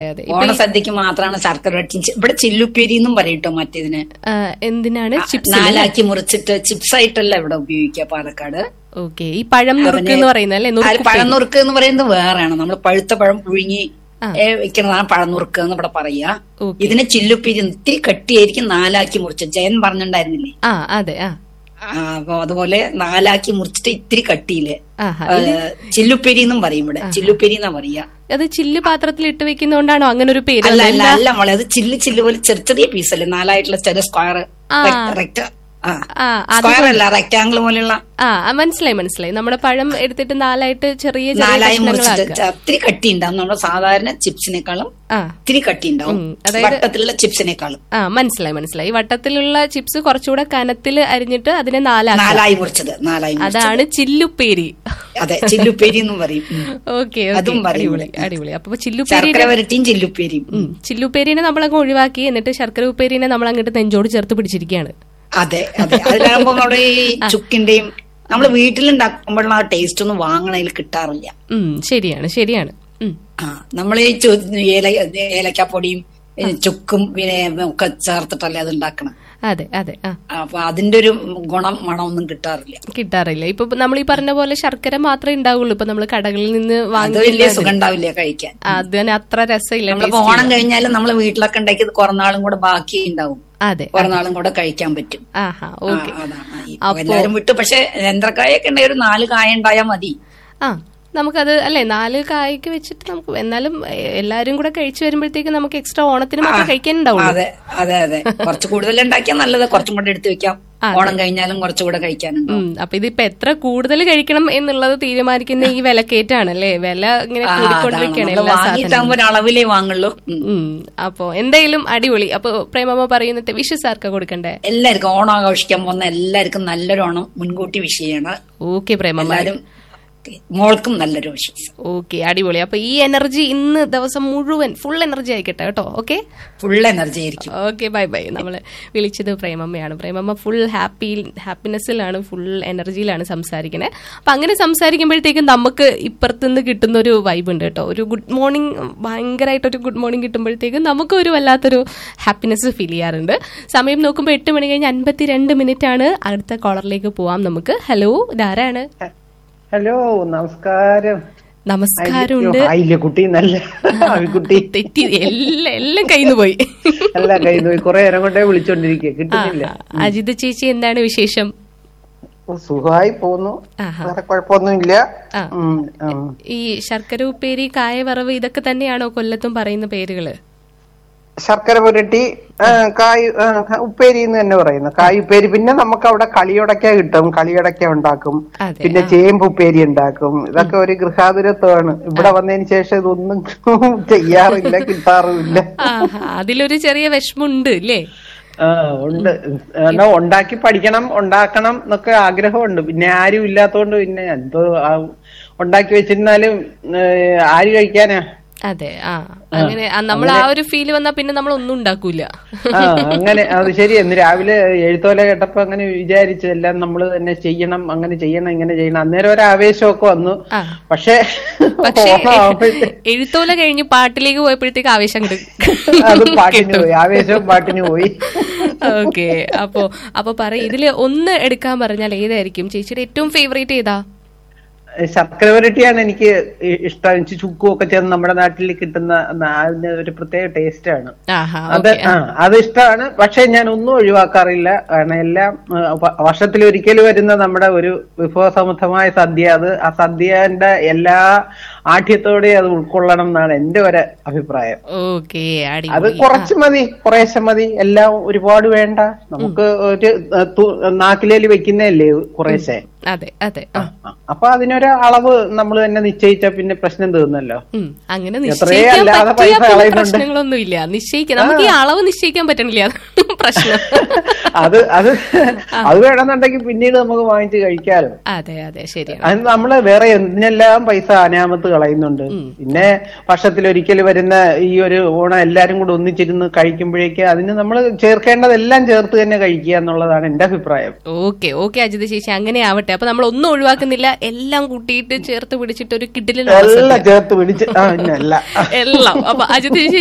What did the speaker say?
അതെ ഇപ്പൊ ഈ- ഓണസദ്യക്ക് മാത്രമാണ് ശർക്കര വരട്ടി ഇവിടെ ചില്ലുപ്പേരി എന്നും പറയട്ടോ മറ്റേതിന് ആ, എന്തിനാണ് ചിപ്സ് നാലാക്കി മുറിച്ചിട്ട് ചിപ്സ് ആയിട്ടല്ല ഇവിടെ ഉപയോഗിക്കുക പാലക്കാട് ഓക്കെ ഈ പഴം നുറുക്ക് എന്ന് പറയുന്നത് അല്ലേ അത് നുറുക്ക് പഴനുറുക്ക് എന്ന് പറയുന്നത് വേറെയാണ് നമ്മൾ പഴുത്ത പഴം പുഴുങ്ങി ഏ, വെക്കുന്നതാണ് പഴനുറുക്ക് എന്ന് ഇവിടെ പറയാ ഓക്കെ. ഇതിന് ചില്ലുപ്പേരി ഇത്തിരി കട്ടിയായിരിക്കും നാലാക്കി മുറിച്ച് ജയൻ പറഞ്ഞിട്ടുണ്ടായിരുന്നില്ലേ ആ അതെ ആ ആ, അപ്പൊ അതുപോലെ നാലാക്കി മുറിച്ചിട്ട് ഇത്തിരി കട്ടിയില് ആഹാ ഏ, ചില്ലുപ്പേരി എന്നും പറയും ഇവിടെ ചില്ലുപ്പേരി എന്നാ പറയാ അത് ചില്ല് പാത്രത്തിൽ ഇട്ട് വെക്കുന്നോണ്ടാണോ അങ്ങനെ ഒരു പേര് അല്ല വന്നത്? അല്ല അല്ല മോളെ അത് ചില്ല് ചില്ല് പോലെ ചെറിയ ചെറിയ പീസല്ലേ നാലായിട്ടുള്ള ചെറിയ സ്ക്വയർ ആ. റെക്ട് ആ അത് സ്ക്വയർ അല്ല റെക്ടാംഗിൾ പോലെയുള്ള ആ ആ, മനസ്സിലായി മനസ്സിലായി നമ്മുടെ പഴം എടുത്തിട്ട് നാലായിട്ട് ചെറിയ ചെറിയ നാലായി മുറിച്ചിട്ട് കഷ്ണങ്ങളാക്കുക ഒത്തിരി കട്ടി ഉണ്ടാവും നമ്മുടെ സാധാരണ ചിപ്സിനേക്കാളും ആ ഇത്തിരി കട്ടി ഉണ്ടാവും ഉം, അതായത് വട്ടത്തിലുള്ള ചിപ്സിനേക്കാളും ആ മനസ്സിലായി മനസ്സിലായി വട്ടത്തിലുള്ള ചിപ്സ് കുറച്ചുകൂടെ കനത്തിൽ അരിഞ്ഞിട്ട് അതിനെ നാലാക്കുക നാലായി മുറിച്ചത് നാലായി മുറിച്ചത് അതാണ് ചില്ലുപ്പേരി അതെ ചില്ലുപ്പേരി എന്നും പറയും ഉം. ഓക്കെ അതും പറയും അടിപൊളി ഇവിടെ. അടിപൊളി അപ്പൊ ചില്ലുപ്പേരി ശർക്കര വരട്ടിയും ചില്ലുപ്പേരിയും ഉം, ചില്ലുപ്പേരിനെ നമ്മളങ്ങ് ഒഴിവാക്കി എന്നിട്ട് ശർക്കര ഉപ്പേരിനെ നമ്മൾ അങ്ങോട്ട് നെഞ്ചോട് ചേർത്ത് പിടിച്ചിരിക്കുകയാണ് അതെ അതെ അതിലാകുമ്പോ നമ്മുടെ ഈ ചുക്കിന്റെയും നമ്മൾ വീട്ടിലുണ്ടാക്കുമ്പോഴുള്ള ആ ടേസ്റ്റ് ഒന്നും വാങ്ങണതിൽ കിട്ടാറില്ല ഉം ശരിയാണ് ശരിയാണ് ഉം ആ നമ്മൾ ഈ ചു- ഏല ഏലക്കാപ്പൊടിയും ഏ, ചുക്കും പിന്നെ ഒക്കെ ചേർത്തിട്ടല്ലേ അത് ഉണ്ടാക്കണം അതെ അതെ ആ അപ്പൊ അതിന്റെ ഒരു ഗുണം മണമൊന്നും കിട്ടാറില്ല കിട്ടാറില്ല ഇപ്പൊ നമ്മൾ ഈ പറഞ്ഞ പോലെ ശർക്കര മാത്രമേ ഉണ്ടാവുള്ളൂ ഇപ്പൊ നമ്മൾ കടകളിൽ നിന്ന് അത് വാങ്ങി വലിയ സുഖം ഉണ്ടാവില്ല കഴിക്കാൻ അത് തന്നെ അത്ര രസമില്ല നമ്മളിപ്പോ taste ഓണം കഴിഞ്ഞാലും നമ്മള് വീട്ടിലൊക്കെ ഉണ്ടാക്കിയത് കുറെ നാളും കൂടെ ബാക്കി ഉണ്ടാവും അതെ കുറെ നാളും കൂടെ കഴിക്കാൻ പറ്റും ആഹാ ആ, ഓക്കെ അതാണ് ഇപ്പൊ എല്ലാരും വിട്ടു പക്ഷെ യന്ത്രക്കായൊക്കെ ഉണ്ടെങ്കിൽ ഒരു നാല് കായ ഉണ്ടായാൽ മതി ആ നമുക്കത് അല്ലെ നാല് കായ്ക്ക് വെച്ചിട്ട് നമുക്ക് എന്നാലും എ- എല്ലാരും കൂടെ കഴിച്ചു വരുമ്പോഴത്തേക്ക് നമുക്ക് എക്സ്ട്രാ ഓണത്തിന് മാത്രമേ കഴിക്കാനുണ്ടാവുള്ളൂ അതെ അതെ അതെ കുറച്ച് കൂടുതൽ ഉണ്ടാക്കിയാൽ നല്ലത് കുറച്ചും കൂടെ എടുത്തു വെക്കാം ഓണം കഴിഞ്ഞാലും കുറച്ചുകൂടെ കഴിക്കാനുണ്ടോ ഉം അപ്പൊ ഇതിപ്പോ എത്ര കൂടുതൽ കഴിക്കണം എന്നുള്ളത് തീരുമാനിക്കുന്ന ഈ വിലക്കയറ്റാണ് അല്ലേ വില ഇങ്ങനെ ആ, അതാണ് കൂടിക്കൊണ്ടിരിക്കുകയാണ് നമ്മള് എല്ലാ സാധനവും വാങ്ങിയിട്ടാകുമ്പോ ഒരു അളവിലേ വാങ്ങുള്ളൂ ഉം. ഉം അപ്പൊ എന്തായാലും അടിപൊളി അപ്പൊ പ്രേമമ്മ പറയുന്നത് വിഷസ് ആർക്കാ കൊടുക്കണ്ടേ എല്ലാവർക്കും ഓണം ആഘോഷിക്കാൻ പോകുന്ന എല്ലാവർക്കും നല്ലൊരു ഓണം മുൻകൂട്ടി വിഷയമാണ് ഓക്കെ പ്രേമമ്മ എല്ലാരും മോൾക്കും നല്ലൊരു വിശ്വാസം ഓക്കെ അടിപൊളി അപ്പൊ ഈ എനർജി ഇന്ന് ദിവസം മുഴുവൻ ഫുൾ എനർജി ആയിക്കട്ടെ കേട്ടോ ഓക്കെ ഫുൾ എനർജി ആയിരിക്കും ഓക്കെ ബൈ ബൈ നമ്മള് വിളിച്ചത് പ്രേമമ്മയാണ് പ്രേമമ്മ ഫുൾ ഹാപ്പി ഹാപ്പിനെസ്സിലാണ് ഫുൾ എനർജിയിലാണ് സംസാരിക്കുന്നത് അപ്പൊ അങ്ങനെ സംസാരിക്കുമ്പോഴത്തേക്കും നമുക്ക് ഇപ്പുറത്തുനിന്ന് കിട്ടുന്ന ഒരു വൈബ് ഉണ്ട് കേട്ടോ ഒരു ഗുഡ് മോർണിംഗ് ഭയങ്കരമായിട്ടൊരു ഗുഡ് മോർണിംഗ് കിട്ടുമ്പോഴത്തേക്കും നമുക്ക് ഒരു വല്ലാത്തൊരു ഹാപ്പിനെസ് ഫീൽ ചെയ്യാറുണ്ട് സമയം നോക്കുമ്പോൾ എട്ട് മണി കഴിഞ്ഞ് അൻപത്തി രണ്ട് മിനിറ്റ് ആണ് അടുത്ത കോളറിലേക്ക് പോവാം നമുക്ക് ഹലോ ഇതാരാണ് ഹലോ നമസ്കാരം നമസ്കാരമുണ്ട് ആയില്ലേ കുട്ടി നല്ല കുട്ടി തെറ്റി എല്ലാം എല്ലാം കയ്യിന്ന് പോയി അല്ല കയ്യിൽ പോയി കുറെ നേരം കൊണ്ടേ വിളിച്ചോണ്ടിരിക്കുക കിട്ടുന്നില്ല ആ, അജിത് ചേച്ചി എന്താണ് വിശേഷം ഓ, സുഖമായി പോന്നു ആഹാ. വേറെ കുഴപ്പമൊന്നുമില്ല ആ. ഉം, ഉം. ഈ ശർക്കര ഉപ്പേരി കായവറവ് ഇതൊക്കെ തന്നെയാണോ കൊല്ലത്തും പറയുന്ന പേരുകള് ശർക്കര പുരട്ടി ആ, കായ് ആ, ഉപ്പേരി എന്ന് തന്നെ പറയുന്നു കായ് ഉപ്പേരി പിന്നെ നമുക്ക് അവിടെ കളിയുടക്ക കിട്ടും കളിയുടക്ക ഉണ്ടാക്കും അതെ, പിന്നെ ചേമ്പ് ഉപ്പേരി ഉണ്ടാക്കും ഇതൊക്കെ ഒരു ഗൃഹാതുരത്വമാണ് ഇവിടെ വന്നതിന് ശേഷം ഇതൊന്നും ചെയ്യാറില്ല കിട്ടാറുമില്ല ആഹാ, അതിലൊരു ചെറിയ വിഷമുണ്ട് ഇല്ലേ ആ ഉണ്ട് എന്നാ ഉണ്ടാക്കി പഠിക്കണം ഉണ്ടാക്കണം എന്നൊക്കെ ആഗ്രഹമുണ്ട് പിന്നെ ആരും ഇല്ലാത്തോണ്ട് പിന്നെ എന്തോ ആ ഉണ്ടാക്കി വെച്ചിരുന്നാലും ഏ, ആര് കഴിക്കാനാ അതെ ആ അങ്ങനെ നമ്മൾ ആ ഒരു ഫീല് വന്നാ പിന്നെ നമ്മൾ ഒന്നും ഉണ്ടാക്കൂല ആ അങ്ങനെ അത് ശരി എന്ന് രാവിലെ എഴുത്തോല കേട്ടപ്പോ അങ്ങനെ വിചാരിച്ചു എല്ലാം നമ്മൾ തന്നെ ചെയ്യണം അങ്ങനെ ചെയ്യണം ഇങ്ങനെ ചെയ്യണം അന്നേരം ഒരു ആവേശമൊക്കെ വന്നു ആ. പക്ഷേ പക്ഷേ ഓണം ആവുമ്പഴത്തേ- എഴുത്തോല കഴിഞ്ഞ് പാട്ടിലേക്ക് പോയപ്പോഴത്തേക്ക് ആവേശം അത് കിട്ടും പാട്ടിന് പോയി ആവേശവും പാട്ടിന് പോയി ഓക്കെ അപ്പോ അപ്പൊ പറ ഇതില് ഒന്ന് എടുക്കാൻ പറഞ്ഞാൽ ഏതായിരിക്കും ചേച്ചിയുടെ ഏറ്റവും ഫേവറേറ്റ് ഏതാ ശർക്കര പുരട്ടിയാണ് എനിക്ക് ഇ- ഇഷ്ടം എനിക്ക് ചുക്കും ഒക്കെ ചേർന്ന് നമ്മുടെ നാട്ടിൽ കിട്ടുന്ന ന- അതിന് ഒരു പ്രത്യേക ടേസ്റ്റ് ആണ് ആഹാ അത് ഓക്കെ ആ അത് ഇഷ്ടമാണ് പക്ഷെ ഞാൻ ഒന്നും ഒഴിവാക്കാറില്ല കാരണം എല്ലാം വർഷത്തിൽ ഒരിക്കൽ വരുന്ന നമ്മുടെ ഒരു വിഭവസമൃദ്ധമായ സദ്യ അത് ആ സദ്യന്റെ എല്ലാ ആഠ്യത്തോടെയും അത് ഉൾക്കൊള്ളണം എന്നാണ് എന്റെ ഒരു അഭിപ്രായം ഓക്കെ അത് അടിപൊളി കുറച്ച് മതി കുറേശ്ശെ മതി എല്ലാം ഒരുപാട് വേണ്ട നമുക്ക് ഒരു ഏഹ്, തു- നാക്കിലേല് വെക്കുന്നതല്ലേ കുറേശ്ശെ അതെ അതെ ആ ആ, അപ്പൊ അതിനൊരു അളവ് നമ്മൾ തന്നെ നിശ്ചയിച്ച പിന്നെ പ്രശ്നം തീർന്നല്ലോ ഉം, അങ്ങനെ എത്രയോ നിശ്ചയിക്കാൻ അല്ലാതെ പറ്റിയ പൈസ കളയുന്നുണ്ട്. പ്രശ്നങ്ങളൊന്നും ഇല്ല നിശ്ചയിക്കാൻ നമുക്ക് ഈ അളവ് നിശ്ചയിക്കാൻ പറ്റണില്ല അതാണ് പ്രശ്നം അത് അത് അത് വേണമെന്നുണ്ടെങ്കിൽ പിന്നീട് നമുക്ക് വാങ്ങിച്ച് കഴിക്കാലോ അതെ അതെ ശരിയാണ് അത് നമ്മള് വേറെ എന്തിനെല്ലാം പൈസ അനാമത്ത് കളയുന്നുണ്ട് പിന്നെ വർഷത്തിലൊരിക്കൽ വരുന്ന ഈ ഒരു ഓണം എല്ലാരും കൂടെ ഒന്നിച്ചിരുന്ന് കഴിക്കുമ്പോഴേക്ക് അതിന് നമ്മൾ ചേർക്കേണ്ടതെല്ലാം ചേർത്ത് തന്നെ കഴിക്കുക എന്നുള്ളതാണ് എന്റെ അഭിപ്രായം ഓക്കെ ഓക്കെ അജിത് ചേച്ചി അങ്ങനെ ആവട്ടെ കിട്ടട്ടെ അപ്പൊ നമ്മൾ ഒന്നും ഒഴിവാക്കുന്നില്ല എല്ലാം കൂട്ടിയിട്ട് ചേർത്ത് പിടിച്ചിട്ട് ഒരു കിഡിലിന് എല്ലാം ചേർത്ത് പിടിച്ച് ആ ഇന്നല്ല എല്ലാം അപ്പൊ അജിത് ചേച്ചി